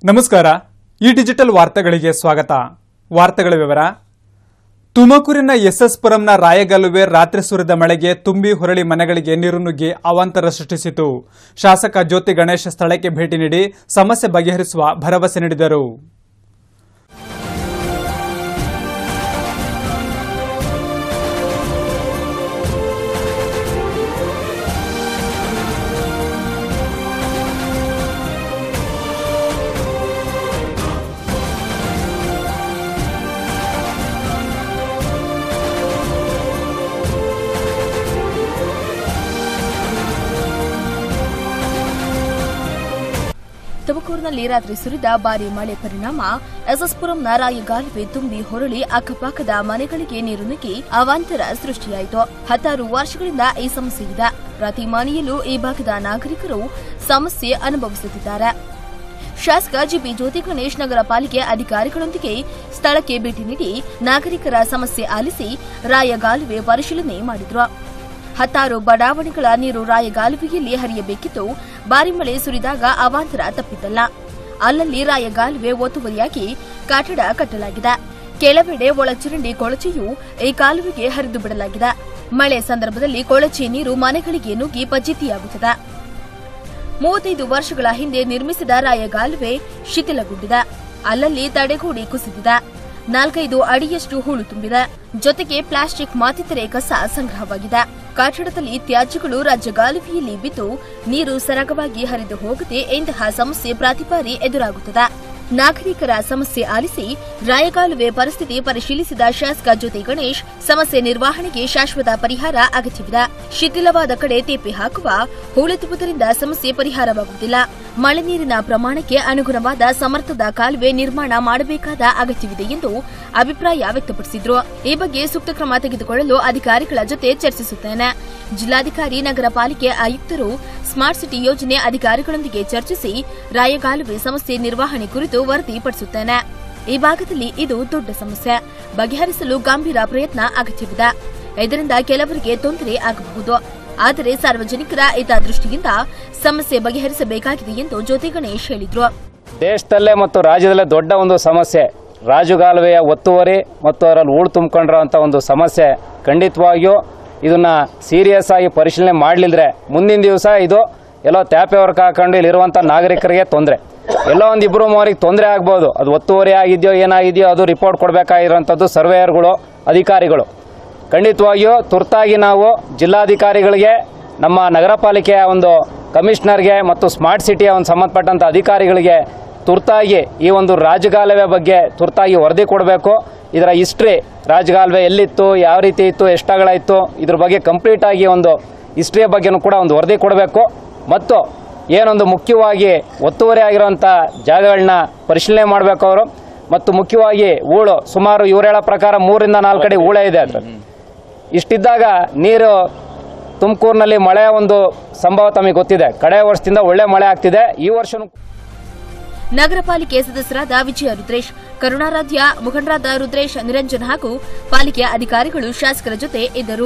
ನಮಸ್ಕಾರ ಈ ಡಿಜಿಟಲ್ ವಾರ್ತೆಗಳಿಗೆ ಸ್ವಾಗತ ವಾರ್ತೆಗಳ ವಿವರ ತುಮಕೂರಿನ ಎಸ್ಎಸ್ ಪುರಂನ ರಾಯಗಲುವೆ ರಾತ್ರಿ ಸುರಿದ ಮಳೆಗೆ ತುಂಬಿ ಹೊರಳಿ ಮನೆಗಳಿಗೆ ನೀರು ನುಗ್ಗಿ ಅವಾಂತರ ಸೃಷ್ಟಿಸಿತು ಶಾಸಕ ಜ್ಯೋತಿ ಗಣೇಶ್ ಸ್ಥಳಕ್ಕೆ ಭೇಟಿ ನೀಡಿ ಸಮಸ್ಯೆ ಬಗೆಹರಿಸುವ ಭರವಸೆ ನೀಡಿದರು ತುಮಕೂರಿನಲ್ಲಿ ರಾತ್ರಿ ಸುರಿದ ಭಾರಿ ಮಳೆ ಪರಿಣಾಮ ಎಸ್ಎಸ್ಪುರಂನ ರಾಯಗಾಲುವೆ ತುಂಬಿ ಹೊರಳಿ ಅಕ್ಕಪಕ್ಕದ ಮನೆಗಳಿಗೆ ನೀರು ನುಗ್ಗಿ ಅವಾಂತರ ಸೃಷ್ಟಿಯಾಯಿತು ಹತ್ತಾರು ವರ್ಷಗಳಿಂದ ಈ ಸಮಸ್ಯೆ ಇದೆ ಪ್ರತಿ ಮನೆಯಲ್ಲೂ ಈ ಭಾಗದ ನಾಗರಿಕರು ಸಮಸ್ಯೆ ಅನುಭವಿಸುತ್ತಿದ್ದಾರೆ ಶಾಸಕ ಜಿಬಿ ಜ್ಯೋತಿ ಗಣೇಶ್ ನಗರ ಪಾಲಿಕೆ ಅಧಿಕಾರಿಗಳೊಂದಿಗೆ ಸ್ಥಳಕ್ಕೆ ಭೇಟಿ ನೀಡಿ ನಾಗರಿಕರ ಸಮಸ್ಯೆ ಆಲಿಸಿ ರಾಯಗಾಲುವೆ ಪರಿಶೀಲನೆ ಮಾಡಿದ್ರು ಹತ್ತಾರು ಬಡಾವಣೆಗಳ ನೀರು ರಾಯಗಾಲುವೆಯಲ್ಲಿ ಹರಿಯಬೇಕಿದ್ದು ಭಾರಿ ಮಳೆ ಸುರಿದಾಗ ಅವಾಂತರ ತಪ್ಪಿದ್ದಲ್ಲ ಅಲ್ಲಲ್ಲಿ ರಾಯಗಾಲುವೆ ಒತ್ತುವರಿಯಾಗಿ ಕಟ್ಟಡ ಕಟ್ಟಲಾಗಿದೆ ಕೆಲವೆಡೆ ಒಳಚರಂಡಿ ಕೊಳಚೆಯು ಈ ಕಾಲುವೆಗೆ ಹರಿದು ಬಿಡಲಾಗಿದೆ ಮಳೆ ಸಂದರ್ಭದಲ್ಲಿ ಕೊಳಚೆ ನೀರು ಮನೆಗಳಿಗೆ ನುಗ್ಗಿ ಪಜಿತಿಯಾಗುತ್ತದೆ ಮೂವತ್ತೈದು ವರ್ಷಗಳ ಹಿಂದೆ ನಿರ್ಮಿಸಿದ ರಾಯಗಾಲುವೆ ಶಿಥಿಲಗೊಂಡಿದೆ ಅಲ್ಲಲ್ಲಿ ತಡೆಗೋಡಿ ಕುಸಿದಿದೆ ನಾಲ್ಕೈದು ಅಡಿಯಷ್ಟು ಹೂಳು ತುಂಬಿದೆ ಜೊತೆಗೆ ಪ್ಲಾಸ್ಟಿಕ್ ಮಾತಿತರೆ ಕಸ ಸಂಗ್ರಹವಾಗಿದೆ ಕಟ್ಟಡದಲ್ಲಿ ತ್ಯಾಜ್ಯಗಳು ರಾಜ್ಯಗಾಲುವೆಯಲ್ಲಿ ಬಿದ್ದು ನೀರು ಸರಾಗವಾಗಿ ಹರಿದು ಹೋಗದೆ ಇಂತಹ ಸಮಸ್ಯೆ ಪ್ರತಿ ಬಾರಿ ಎದುರಾಗುತ್ತದೆ ನಾಗರಿಕರ ಸಮಸ್ಯೆ ಆಲಿಸಿ ರಾಯಗಾಲುವೆ ಪರಿಸ್ಥಿತಿ ಪರಿಶೀಲಿಸಿದ ಶಾಸಕ ಜ್ಯೋತಿ ಗಣೇಶ್ ಸಮಸ್ಯೆ ನಿರ್ವಹಣೆಗೆ ಶಾಶ್ವತ ಪರಿಹಾರ ಅಗತ್ಯವಿದೆ ಶಿಥಿಲವಾದ ಕಡೆ ತೇಪೆ ಹಾಕುವ ಹೂಳೆತ್ತುವುದರಿಂದ ಸಮಸ್ಯೆ ಪರಿಹಾರವಾಗುವುದಿಲ್ಲ ಮಳೆ ನೀರಿನ ಪ್ರಮಾಣಕ್ಕೆ ಅನುಗುಣವಾದ ಸಮರ್ಥದ ಕಾಲುವೆ ನಿರ್ಮಾಣ ಮಾಡಬೇಕಾದ ಅಗತ್ಯವಿದೆ ಎಂದು ಅಭಿಪ್ರಾಯ ವ್ಯಕ್ತಪಡಿಸಿದ್ರು ಈ ಬಗ್ಗೆ ಸೂಕ್ತ ಕ್ರಮ ತೆಗೆದುಕೊಳ್ಳಲು ಅಧಿಕಾರಿಗಳ ಜೊತೆ ಚರ್ಚಿಸುತ್ತೇನೆ ಜಿಲ್ಲಾಧಿಕಾರಿ ನಗರ ಪಾಲಿಕೆ ಆಯುಕ್ತರು ಸ್ಮಾರ್ಟ್ ಸಿಟಿ ಯೋಜನೆ ಅಧಿಕಾರಿಗಳೊಂದಿಗೆ ಚರ್ಚಿಸಿ ರಾಯಗಾಲುವೆ ಸಮಸ್ಯೆ ನಿರ್ವಹಣೆ ಕುರಿತು ವರದಿ ಪಡಿಸುತ್ತೇನೆ ಈ ಭಾಗದಲ್ಲಿ ಇದು ದೊಡ್ಡ ಸಮಸ್ಯೆ ಬಗೆಹರಿಸಲು ಗಂಭೀರ ಪ್ರಯತ್ನ ಅಗತ್ಯವಿದೆ ಇದರಿಂದ ಕೆಲವರಿಗೆ ತೊಂದರೆ ಆಗಬಹುದು ಆದರೆ ಸಾರ್ವಜನಿಕರ ಹಿತದೃಷ್ಟಿಯಿಂದ ಸಮಸ್ಯೆ ಬಗೆಹರಿಸಬೇಕಾಗಿದೆ ಎಂದು ಜ್ಯೋತಿ ಗಣೇಶ್ ಹೇಳಿದ್ರು ದೇಶದಲ್ಲೇ ಮತ್ತು ರಾಜ್ಯದಲ್ಲೇ ದೊಡ್ಡ ಒಂದು ಸಮಸ್ಯೆ ರಾಜುಗಾಲುವೆಯ ಒತ್ತುವರಿ ಮತ್ತು ಅದರಲ್ಲಿ ಹೂಳು ತುಂಬಿಕೊಂಡಿರೋಂಥ ಒಂದು ಸಮಸ್ಯೆ ಖಂಡಿತವಾಗಿಯೂ ಇದನ್ನ ಸೀರಿಯಸ್ ಆಗಿ ಪರಿಶೀಲನೆ ಮಾಡಲಿದ್ರೆ ಮುಂದಿನ ದಿವಸ ಇದು ಎಲ್ಲೋ ತ್ಯಾಪೆ ವರ್ಕ್ ಹಾಕೊಂಡು ಇಲ್ಲಿರುವಂಥ ನಾಗರಿಕರಿಗೆ ತೊಂದರೆ ಎಲ್ಲೋ ಒಂದು ಇಬ್ಬರು ಮೂವರಿಗೆ ತೊಂದರೆ ಆಗ್ಬೋದು ಅದು ಒತ್ತುವರಿ ಆಗಿದೆಯೋ ಏನಾಗಿದೆಯೋ ಅದು ರಿಪೋರ್ಟ್ ಕೊಡಬೇಕಾಗಿರೋಂಥದ್ದು ಸರ್ವೇಯರ್ಗಳು ಅಧಿಕಾರಿಗಳು ಖಂಡಿತವಾಗಿಯೂ ತುರ್ತಾಗಿ ನಾವು ಜಿಲ್ಲಾಧಿಕಾರಿಗಳಿಗೆ ನಮ್ಮ ನಗರ ಪಾಲಿಕೆಯ ಒಂದು ಕಮಿಷನರ್ಗೆ ಮತ್ತು ಸ್ಮಾರ್ಟ್ ಸಿಟಿಯ ಒಂದು ಸಂಬಂಧಪಟ್ಟಂಥ ಅಧಿಕಾರಿಗಳಿಗೆ ತುರ್ತಾಗಿ ಈ ಒಂದು ರಾಜಗಾಲುವೆ ಬಗ್ಗೆ ತುರ್ತಾಗಿ ವರದಿ ಕೊಡಬೇಕು ಇದರ ಹಿಸ್ಟ್ರಿ ರಾಜಗಾಲುವೆ ಎಲ್ಲಿತ್ತು ಯಾವ ರೀತಿ ಇತ್ತು ಎಷ್ಟಾಗಳಾಯಿತು ಇದ್ರ ಬಗ್ಗೆ ಕಂಪ್ಲೀಟ್ ಆಗಿ ಒಂದು ಹಿಸ್ಟ್ರಿಯ ಬಗ್ಗೆನೂ ಕೂಡ ಒಂದು ವರದಿ ಕೊಡಬೇಕು ಮತ್ತು ಏನೊಂದು ಮುಖ್ಯವಾಗಿ ಒತ್ತುವರಿ ಆಗಿರುವಂಥ ಜಾಗಗಳನ್ನ ಪರಿಶೀಲನೆ ಮಾಡಬೇಕು ಅವರು ಮತ್ತು ಮುಖ್ಯವಾಗಿ ಹೂಳು ಸುಮಾರು ಇವ್ರು ಹೇಳೋ ಪ್ರಕಾರ ಮೂರಿಂದ ನಾಲ್ಕು ಅಡಿ ಹೂಳೆ ಇದೆ ಅದರಲ್ಲಿ ಇಷ್ಟಿದ್ದಾಗ ನೀರು ತುಮಕೂರಿನಲ್ಲಿ ಮಳೆ ಒಂದು ಸಂಭವ ತಮಗೆ ಗೊತ್ತಿದೆ ಕಡೆ ವರ್ಷದಿಂದ ಒಳ್ಳೆ ಮಳೆ ಆಗ್ತಿದೆ ಈ ವರ್ಷನೂ ನಗರ ಪಾಲಿಕೆ ಸದಸ್ಯರಾದ ವಿಜಯ ರುದ್ರೇಶ್ ಕರುಣಾರಾಧ್ಯ ಮುಖಂಡರಾದ ರುದ್ರೇಶ್ ನಿರಂಜನ್ ಹಾಗೂ ಪಾಲಿಕೆಯ ಅಧಿಕಾರಿಗಳು ಶಾಸಕರ ಜೊತೆ ಇದ್ದರು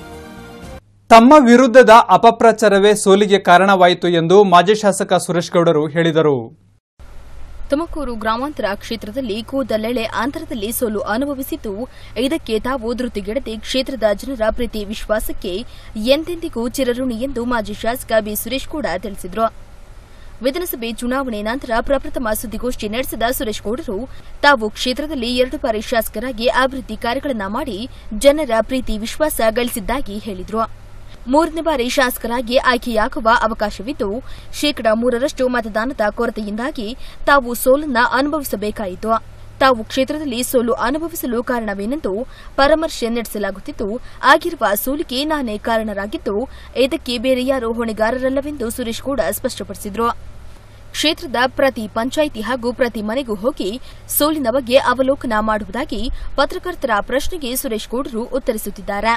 ತಮ್ಮ ವಿರುದ್ಧದ ಅಪಪ್ರಚಾರವೇ ಸೋಲಿಗೆ ಕಾರಣವಾಯಿತು ಎಂದು ಮಾಜಿ ಶಾಸಕ ಸುರೇಶ್ ಗೌಡರು ಹೇಳಿದರು ತುಮಕೂರು ಗ್ರಾಮಾಂತರ ಕ್ಷೇತ್ರದಲ್ಲಿ ಕೂದಲೆಳೆ ಅಂತರದಲ್ಲಿ ಸೋಲು ಅನುಭವಿಸಿದ್ದು ಇದಕ್ಕೆ ತಾವು ಧೃತಿಗೆಡದೆ ಕ್ಷೇತ್ರದ ಜನರ ಪ್ರೀತಿ ವಿಶ್ವಾಸಕ್ಕೆ ಎಂದೆಂದಿಗೂ ಚಿರಋಣಿ ಎಂದು ಮಾಜಿ ಶಾಸಕ ಬಿ ಸುರೇಶ್ ಕೂಡ ತಿಳಿಸಿದರು ವಿಧಾನಸಭೆ ಚುನಾವಣೆ ನಂತರ ಪ್ರಪ್ರಥಮ ಸುದ್ದಿಗೋಷ್ಠಿ ನಡೆಸಿದ ಸುರೇಶ್ ಗೌಡರು ತಾವು ಕ್ಷೇತ್ರದಲ್ಲಿ ಎರಡು ಬಾರಿ ಶಾಸಕರಾಗಿ ಅಭಿವೃದ್ಧಿ ಕಾರ್ಯಗಳನ್ನು ಮಾಡಿ ಜನರ ಪ್ರೀತಿ ವಿಶ್ವಾಸ ಗಳಿಸಿದ್ದಾಗಿ ಹೇಳಿದರು ಮೂರನೇ ಬಾರಿ ಶಾಸಕರಾಗಿ ಆಯ್ಕೆಯಾಗುವ ಅವಕಾಶವಿದ್ದು ಶೇಕಡಾ ಮೂರರಷ್ಟು ಮತದಾನದ ಕೊರತೆಯಿಂದಾಗಿ ತಾವು ಸೋಲನ್ನ ಅನುಭವಿಸಬೇಕಾಯಿತು ತಾವು ಕ್ಷೇತ್ರದಲ್ಲಿ ಸೋಲು ಅನುಭವಿಸಲು ಕಾರಣವೇನೆಂದು ಪರಾಮರ್ಶೆ ನಡೆಸಲಾಗುತ್ತಿದ್ದು ಆಗಿರುವ ಸೋಲಿಗೆ ನಾನೇ ಕಾರಣರಾಗಿದ್ದು ಇದಕ್ಕೆ ಬೇರೆ ಯಾರೂ ಹೊಣೆಗಾರರಲ್ಲವೆಂದು ಸುರೇಶ್ ಕೂಡ ಸ್ಪಷ್ಟಪಡಿಸಿದರು ಕ್ಷೇತ್ರದ ಪ್ರತಿ ಪಂಚಾಯಿತಿ ಹಾಗೂ ಪ್ರತಿ ಮನೆಗೂ ಹೋಗಿ ಸೋಲಿನ ಬಗ್ಗೆ ಅವಲೋಕನ ಮಾಡುವುದಾಗಿ ಪತ್ರಕರ್ತರ ಪ್ರಶ್ನೆಗೆ ಸುರೇಶ್ ಗೌಡರು ಉತ್ತರಿಸುತ್ತಿದ್ದಾರೆ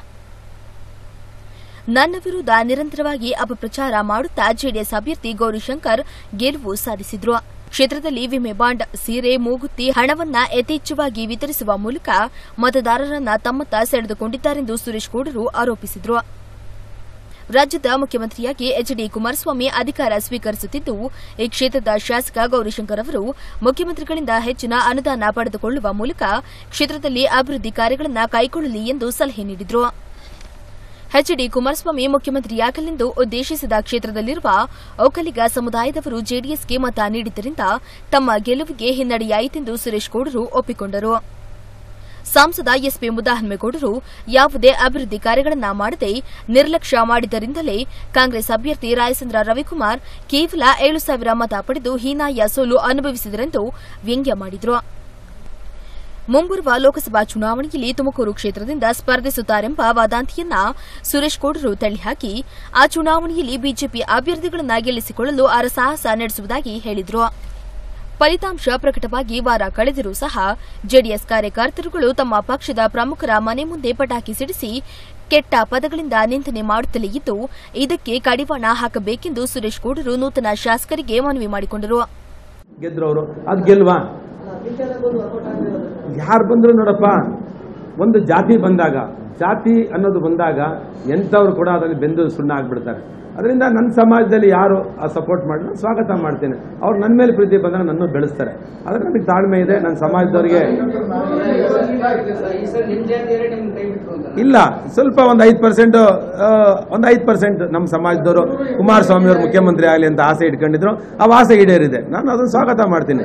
ನನ್ನ ವಿರುದ್ಧ ನಿರಂತರವಾಗಿ ಅಪಪ್ರಚಾರ ಮಾಡುತ್ತಾ ಜೆಡಿಎಸ್ ಅಭ್ಯರ್ಥಿ ಗೌರಿಶಂಕರ್ ಗೆಲುವು ಸಾಧಿಸಿದ್ರು ಕ್ಷೇತ್ರದಲ್ಲಿ ವಿಮೆ ಬಾಂಡ್ ಸೀರೆ ಮೂಗುತಿ ಹಣವನ್ನ ಯಥೇಚ್ಛವಾಗಿ ವಿತರಿಸುವ ಮೂಲಕ ಮತದಾರರನ್ನ ತಮ್ಮತ್ತ ಸೆಳೆದುಕೊಂಡಿದ್ದಾರೆಂದು ಸುರೇಶ್ ಗೌಡರು ಆರೋಪಿಸಿದರು ರಾಜ್ಯದ ಮುಖ್ಯಮಂತ್ರಿಯಾಗಿ ಎಚ್ ಡಿ ಕುಮಾರಸ್ವಾಮಿ ಅಧಿಕಾರ ಸ್ವೀಕರಿಸುತ್ತಿದ್ದು ಈ ಕ್ಷೇತ್ರದ ಶಾಸಕ ಗೌರಿಶಂಕರ್ ಅವರು ಮುಖ್ಯಮಂತ್ರಿಗಳಿಂದ ಹೆಚ್ಚಿನ ಅನುದಾನ ಪಡೆದುಕೊಳ್ಳುವ ಮೂಲಕ ಕ್ಷೇತ್ರದಲ್ಲಿ ಅಭಿವೃದ್ಧಿ ಕಾರ್ಯಗಳನ್ನು ಕೈಗೊಳ್ಳಲಿ ಎಂದು ಸಲಹೆ ನೀಡಿದರು ಎಚ್ಡಿ ಕುಮಾರಸ್ವಾಮಿ ಮುಖ್ಯಮಂತ್ರಿಯಾಗಲೆಂದು ಉದ್ದೇಶಿಸಿದ ಕ್ಷೇತ್ರದಲ್ಲಿರುವ ಒಕ್ಕಲಿಗ ಸಮುದಾಯದವರು ಜೆಡಿಎಸ್ಗೆ ಮತ ನೀಡಿದ್ದರಿಂದ ತಮ್ಮ ಗೆಲುವಿಗೆ ಹಿನ್ನಡೆಯಾಯಿತೆಂದು ಸುರೇಶ್ ಗೌಡರು ಒಪ್ಪಿಕೊಂಡರು ಸಂಸದ ಎಸ್ಪಿ ಮುದ್ದಹನ್ಮೇಗೌಡರು ಯಾವುದೇ ಅಭಿವೃದ್ಧಿ ಕಾರ್ಯಗಳನ್ನ ಮಾಡದೆ ನಿರ್ಲಕ್ಷ್ಯ ಮಾಡಿದ್ದರಿಂದಲೇ ಕಾಂಗ್ರೆಸ್ ಅಭ್ಯರ್ಥಿ ರಾಯಚಂದ್ರ ರವಿಕುಮಾರ್ ಕೇವಲ ಏಳು ಸಾವಿರ ಮತ ಪಡೆದು ಹೀನಾಯ ಸೋಲು ಅನುಭವಿಸಿದರೆಂದು ವ್ಯಂಗ್ಯ ಮಾಡಿದರು ಮುಂಬರುವ ಲೋಕಸಭಾ ಚುನಾವಣೆಯಲ್ಲಿ ತುಮಕೂರು ಕ್ಷೇತ್ರದಿಂದ ಸ್ಪರ್ಧಿಸುತ್ತಾರೆಂಬ ವದಂತಿಯನ್ನ ಸುರೇಶ್ ಗೌಡರು ತಳ್ಳಿಹಾಕಿ ಆ ಚುನಾವಣೆಯಲ್ಲಿ ಬಿಜೆಪಿ ಅಭ್ಯರ್ಥಿಗಳನ್ನು ಗೆಲ್ಲಿಸಿಕೊಳ್ಳಲು ಅರಸಾಹಸ ನಡೆಸುವುದಾಗಿ ಹೇಳಿದರು ಫಲಿತಾಂಶ ಪ್ರಕಟವಾಗಿ ವಾರ ಕಳೆದರೂ ಸಹ ಜೆಡಿಎಸ್ ಕಾರ್ಯಕರ್ತರುಗಳು ತಮ್ಮ ಪಕ್ಷದ ಪ್ರಮುಖರ ಮನೆ ಮುಂದೆ ಪಟಾಕಿ ಸಿಡಿಸಿ ಕೆಟ್ಟ ಪದಗಳಿಂದ ನಿಂದನೆ ಮಾಡುತ್ತಲೇ ಇದ್ದು ಇದಕ್ಕೆ ಕಡಿವಾಣ ಹಾಕಬೇಕೆಂದು ಸುರೇಶ್ ಗೌಡರು ನೂತನ ಶಾಸಕರಿಗೆ ಮನವಿ ಮಾಡಿಕೊಂಡರು ಗೆದ್ರು ಅವರು ಅದು ಗೆಲ್ವಾ ಯಾರು ಬಂದ್ರು ನೋಡಪ್ಪ ಒಂದು ಜಾತಿ ಬಂದಾಗ ಜಾತಿ ಅನ್ನೋದು ಬಂದಾಗ ಎಂಥವ್ರು ಕೂಡ ಅದರಲ್ಲಿ ಬೆಂದು ಸುಣ್ಣ ಆಗ್ಬಿಡ್ತಾರೆ ಅದರಿಂದ ನನ್ನ ಸಮಾಜದಲ್ಲಿ ಯಾರು ಆ ಸಪೋರ್ಟ್ ಮಾಡಿ ನಾನು ಸ್ವಾಗತ ಮಾಡ್ತೇನೆ ಅವ್ರು ನನ್ನ ಮೇಲೆ ಪ್ರೀತಿ ಬಂದಾಗ ನನ್ನೂ ಬೆಳೆಸ್ತಾರೆ ಆದರೆ ನನಗೆ ತಾಳ್ಮೆ ಇದೆ ನನ್ನ ಸಮಾಜದವರಿಗೆ ಇಲ್ಲ ಸ್ವಲ್ಪ ಒಂದು ಐದು ಪರ್ಸೆಂಟ್ ಒಂದು ಐದು ಪರ್ಸೆಂಟ್ ನಮ್ಮ ಸಮಾಜದವರು ಕುಮಾರಸ್ವಾಮಿ ಅವರು ಮುಖ್ಯಮಂತ್ರಿ ಆಗಲಿ ಅಂತ ಆಸೆ ಇಟ್ಕೊಂಡಿದ್ರು ಆ ಆಸೆ ಈಡೇರಿದೆ ನಾನು ಅದನ್ನು ಸ್ವಾಗತ ಮಾಡ್ತೀನಿ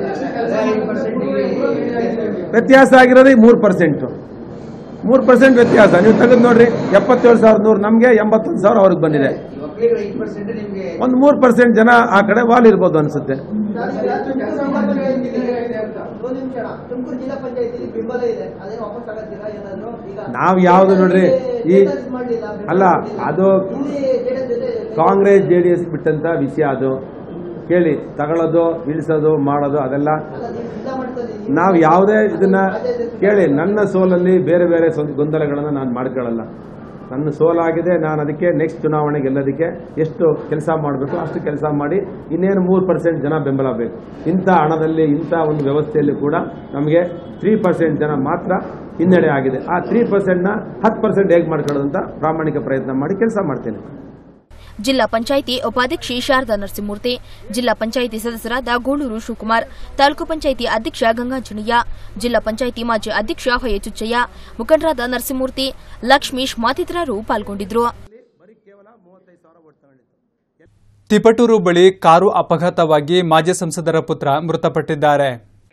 ವ್ಯತ್ಯಾಸ ಆಗಿರೋದೇ ಮೂರು ಪರ್ಸೆಂಟ್ ಮೂರು ಪರ್ಸೆಂಟ್ ವ್ಯತ್ಯಾಸ ನೀವು ತೆಗೆದು ನೋಡ್ರಿ ಎಪ್ಪತ್ತೇಳು ಸಾವಿರದ ನೂರು ನಮಗೆ ಎಂಬತ್ತೊಂದು ಸಾವಿರ ಅವ್ರಿಗೆ ಬಂದಿದೆ ಒಂದು ಮೂರು ಪರ್ಸೆಂಟ್ ಜನ ಆ ಕಡೆ ವಾಲ್ ಇರ್ಬೋದು ಅನ್ಸುತ್ತೆ ತುಮಕೂರು ಜಿಲ್ಲಾ ಪಂಚಾಯತಿ ಬೆಂಬಲ ಇದೆ ಅದೇನು ವಾಪಸ್ ಆಗತ್ತಿಲ್ಲ ಏನಾದ್ರು ಈಗ ನಾವು ಯಾವುದು ನೋಡ್ರಿ ಈ ಅಲ್ಲ ಅದು ಕಾಂಗ್ರೆಸ್ ಜೆ ಡಿ ಎಸ್ ಬಿಟ್ಟಂತ ವಿಷಯ ಅದು ಕೇಳಿ ತಗೊಳ್ಳೋದು ಇಳಿಸೋದು ಮಾಡೋದು ಅದೆಲ್ಲ ನಾವು ಯಾವುದೇ ಇದನ್ನ ಕೇಳಿ ನನ್ನ ಸೋಲಲ್ಲಿ ಬೇರೆ ಬೇರೆ ಸ್ವ- ಗೊಂದಲಗಳನ್ನು ನಾನು ಮಾಡ್ಕೊಳ್ಳಲ್ಲ ನನ್ನ ಸೋಲಾಗಿದೆ ನಾನು ಅದಕ್ಕೆ ನೆಕ್ಸ್ಟ್ ಚುನಾವಣೆ ಗೆಲ್ಲೋದಕ್ಕೆ ಎಷ್ಟು ಕೆಲಸ ಮಾಡಬೇಕು ಅಷ್ಟು ಕೆಲಸ ಮಾಡಿ ಇನ್ನೇನು ಮೂರು ಪರ್ಸೆಂಟ್ ಜನ ಬೆಂಬಲ ಬೇಕು ಇಂಥ ಹಣದಲ್ಲಿ ಇಂಥ ಒಂದು ವ್ಯವಸ್ಥೆಯಲ್ಲಿ ಕೂಡ ನಮಗೆ ತ್ರೀ ಪರ್ಸೆಂಟ್ ಜನ ಮಾತ್ರ ಹಿನ್ನಡೆ ಆಗಿದೆ ಆ ತ್ರೀ ಪರ್ಸೆಂಟ್ನ ಹತ್ತು ಪರ್ಸೆಂಟ್ ಹೇಗೆ ಮಾಡ್ಕೊಳ್ಳೋದು ಅಂತ ಪ್ರಾಮಾಣಿಕ ಪ್ರಯತ್ನ ಮಾಡಿ ಕೆಲಸ ಮಾಡ್ತೇನೆ ಜಿಲ್ಲಾ ಪಂಚಾಯಿತಿ ಉಪಾಧ್ಯಕ್ಷೆ ಶಾರದಾ ನರಸಿಂಹಮೂರ್ತಿ ಜಿಲ್ಲಾ ಪಂಚಾಯಿತಿ ಸದಸ್ಯರಾದ ಗೂಳೂರು ಶಿವಕುಮಾರ್ ತಾಲೂಕು ಪಂಚಾಯಿತಿ ಅಧ್ಯಕ್ಷ ಗಂಗಾಂಜನಯ್ಯ ಜಿಲ್ಲಾ ಪಂಚಾಯಿತಿ ಮಾಜಿ ಅಧ್ಯಕ್ಷ ಹೊಯ್ಯ ಚುಚ್ಚಯ್ಯ ಮುಖಂಡರಾದ ನರಸಿಂಹಮೂರ್ತಿ ಲಕ್ಷ್ಮೀಶ್ ಮತ್ತಿತರರು ಪಾಲ್ಗೊಂಡಿದ್ದರು ತಿಪಟೂರು ಬಳಿ ಕಾರು ಅಪಘಾತವಾಗಿ ಮಾಜಿ ಸಂಸದರ ಪುತ್ರ ಮೃತಪಟ್ಟಿದ್ದಾರೆ